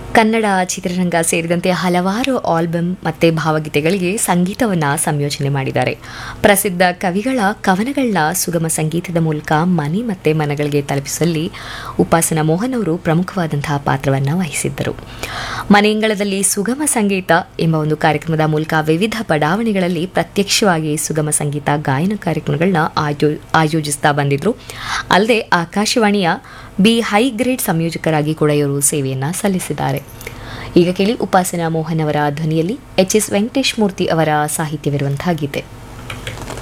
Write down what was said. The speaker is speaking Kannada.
ಕನ್ನಡ ಚಿತ್ರರಂಗ ಸೇರಿದಂತೆ ಹಲವಾರು ಆಲ್ಬಮ್ ಮತ್ತು ಭಾವಗೀತೆಗಳಿಗೆ ಸಂಗೀತವನ್ನು ಸಂಯೋಜನೆ ಮಾಡಿದ್ದಾರೆ ಪ್ರಸಿದ್ಧ ಕವಿಗಳ ಕವನಗಳನ್ನ ಸುಗಮ ಸಂಗೀತದ ಮೂಲಕ ಮನೆ ಮತ್ತು ಮನಗಳಿಗೆ ತಲುಪಿಸುವಲ್ಲಿ ಉಪಾಸನ ಮೋಹನ್ ಅವರು ಪ್ರಮುಖವಾದಂತಹ ಪಾತ್ರವನ್ನು ವಹಿಸಿದ್ದರು ಮನೆಯಂಗಳದಲ್ಲಿ ಸುಗಮ ಸಂಗೀತ ಎಂಬ ಒಂದು ಕಾರ್ಯಕ್ರಮದ ಮೂಲಕ ವಿವಿಧ ಬಡಾವಣೆಗಳಲ್ಲಿ ಪ್ರತ್ಯಕ್ಷವಾಗಿ ಸುಗಮ ಸಂಗೀತ ಗಾಯನ ಕಾರ್ಯಕ್ರಮಗಳನ್ನ ಆಯೋ ಆಯೋಜಿಸ್ತಾ ಬಂದಿದ್ರು ಅಲ್ಲದೆ ಆಕಾಶವಾಣಿಯ ಬಿ ಹೈ ಗ್ರೇಡ್ ಸಂಯೋಜಕರಾಗಿ ಕೂಡ ಇವರು ಸೇವೆಯನ್ನು ಸಲ್ಲಿಸಿದ್ದಾರೆ ಈಗ ಕೇಳಿ ಉಪಾಸನಾ ಮೋಹನ್ ಅವರ ಧ್ವನಿಯಲ್ಲಿ ಎಚ್ ಎಸ್ ವೆಂಕಟೇಶ್ ಮೂರ್ತಿ ಅವರ ಸಾಹಿತ್ಯವಿರುವಂತಹ ಗೀತೆ